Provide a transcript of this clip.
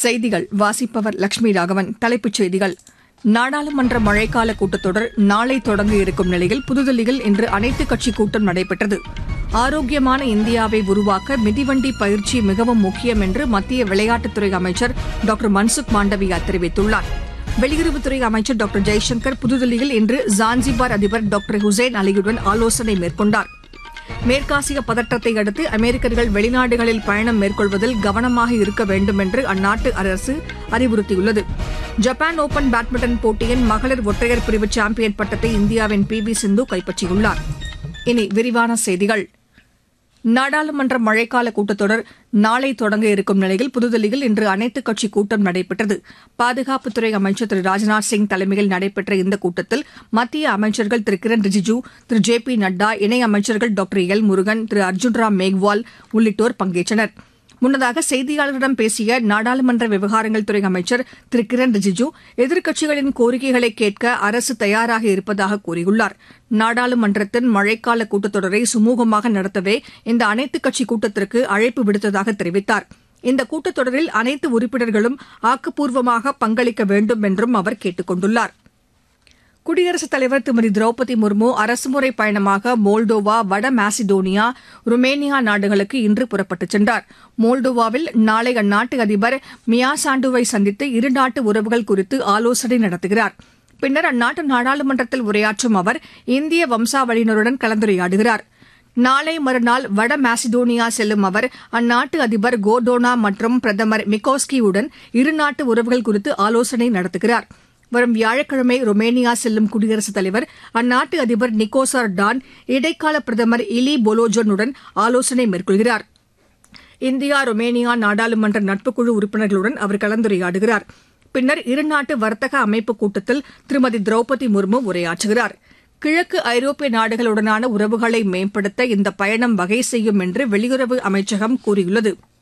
செய்திகள் வாசிப்பவர் லட்சுமி ராகவன் தலைப்புச் செய்திகள் நாடாளுமன்ற மழைக்கால கூட்டத்தொடர் நாளை தொடங்க இருக்கும் நிலையில் புதுதில்லியில் இன்று அனைத்துக் கட்சி கூட்டம் நடைபெற்றது ஆரோக்கியமான இந்தியாவை உருவாக்க மிதிவண்டி பயிற்சி மிகவும் முக்கியம் என்று மத்திய விளையாட்டுத்துறை அமைச்சர் டாக்டர் மன்சுக் மாண்டவியா தெரிவித்துள்ளார் வெளியுறவுத்துறை அமைச்சர் டாக்டர் ஜெய்சங்கர் புதுதில்லியில் இன்று ஜான்சிபார் அதிபர் டாக்டர் ஹுசைன் அலியுடன் ஆலோசனை மேற்கொண்டார் மேற்காசிய பதற்றத்தை அடுத்து அமெரிக்கர்கள் வெளிநாடுகளில் பயணம் மேற்கொள்வதில் கவனமாக இருக்க வேண்டும் என்று அந்நாட்டு அரசு அறிவுறுத்தியுள்ளது ஜப்பான் ஓபன் பேட்மிண்டன் போட்டியின் மகளிர் ஒற்றையர் பிரிவு சாம்பியன் பட்டத்தை இந்தியாவின் பி வி சிந்து கைப்பற்றியுள்ளார் இனி விரிவான செய்திகள் நாடாளுமன்ற மழைக்கால கூட்டத்தொடர் நாளை தொடங்க இருக்கும் நிலையில் புதுதில்லியில் இன்று அனைத்துக் கட்சி கூட்டம் நடைபெற்றது பாதுகாப்புத்துறை அமைச்சர் திரு ராஜ்நாத் சிங் தலைமையில் நடைபெற்ற இந்த கூட்டத்தில் மத்திய அமைச்சர்கள் திரு கிரண் ரிஜிஜு திரு ஜே பி நட்டா இணை அமைச்சர்கள் டாக்டர் எல் முருகன் திரு அர்ஜுன் ராம் மேக்வால் உள்ளிட்டோர் பங்கேற்றனர் முன்னதாக செய்தியாளர்களிடம் பேசிய நாடாளுமன்ற விவகாரங்கள் துறை அமைச்சர் திரு கிரண் ரிஜிஜு எதிர்க்கட்சிகளின் கோரிக்கைகளை கேட்க அரசு தயாராக இருப்பதாக கூறியுள்ளார் நாடாளுமன்றத்தின் மழைக்கால கூட்டத்தொடரை சுமூகமாக நடத்தவே இந்த அனைத்துக் கட்சி கூட்டத்திற்கு அழைப்பு விடுத்ததாக தெரிவித்தார் இந்த கூட்டத்தொடரில் அனைத்து உறுப்பினர்களும் ஆக்கப்பூர்வமாக பங்களிக்க வேண்டும் என்றும் அவர் கேட்டுக் கொண்டுள்ளார் குடியரசுத் தலைவர் திருமதி திரௌபதி முர்மு அரசுமுறை பயணமாக மோல்டோவா வட மாசிடோனியா ருமேனியா நாடுகளுக்கு இன்று புறப்பட்டுச் சென்றார் மோல்டோவாவில் நாளை அந்நாட்டு அதிபர் மியா சாண்டுவை சந்தித்து இருநாட்டு உறவுகள் குறித்து ஆலோசனை நடத்துகிறார் பின்னர் அந்நாட்டு நாடாளுமன்றத்தில் உரையாற்றும் அவர் இந்திய வம்சாவளியினருடன் கலந்துரையாடுகிறார் நாளை மறுநாள் வட மாசிடோனியா செல்லும் அவர் அந்நாட்டு அதிபர் கோர்டோனா மற்றும் பிரதமர் மிகோஸ்கியுடன் இருநாட்டு உறவுகள் குறித்து ஆலோசனை நடத்துகிறார் வரும் வியாழக்கிழமை ரொமேனியா செல்லும் குடியரசுத் தலைவர் அந்நாட்டு அதிபர் நிக்கோசார் டான் இடைக்கால பிரதமர் இலி பொலோஜனுடன் ஆலோசனை மேற்கொள்கிறார் இந்தியா ரொமேனியா நாடாளுமன்ற நட்புக்குழு உறுப்பினர்களுடன் அவர் கலந்துரையாடுகிறார் பின்னர் இருநாட்டு வர்த்தக அமைப்பு கூட்டத்தில் திருமதி திரௌபதி முர்மு உரையாற்றுகிறார் கிழக்கு ஐரோப்பிய நாடுகளுடனான உறவுகளை மேம்படுத்த இந்த பயணம் வகை செய்யும் என்று வெளியுறவு அமைச்சகம் கூறியுள்ளது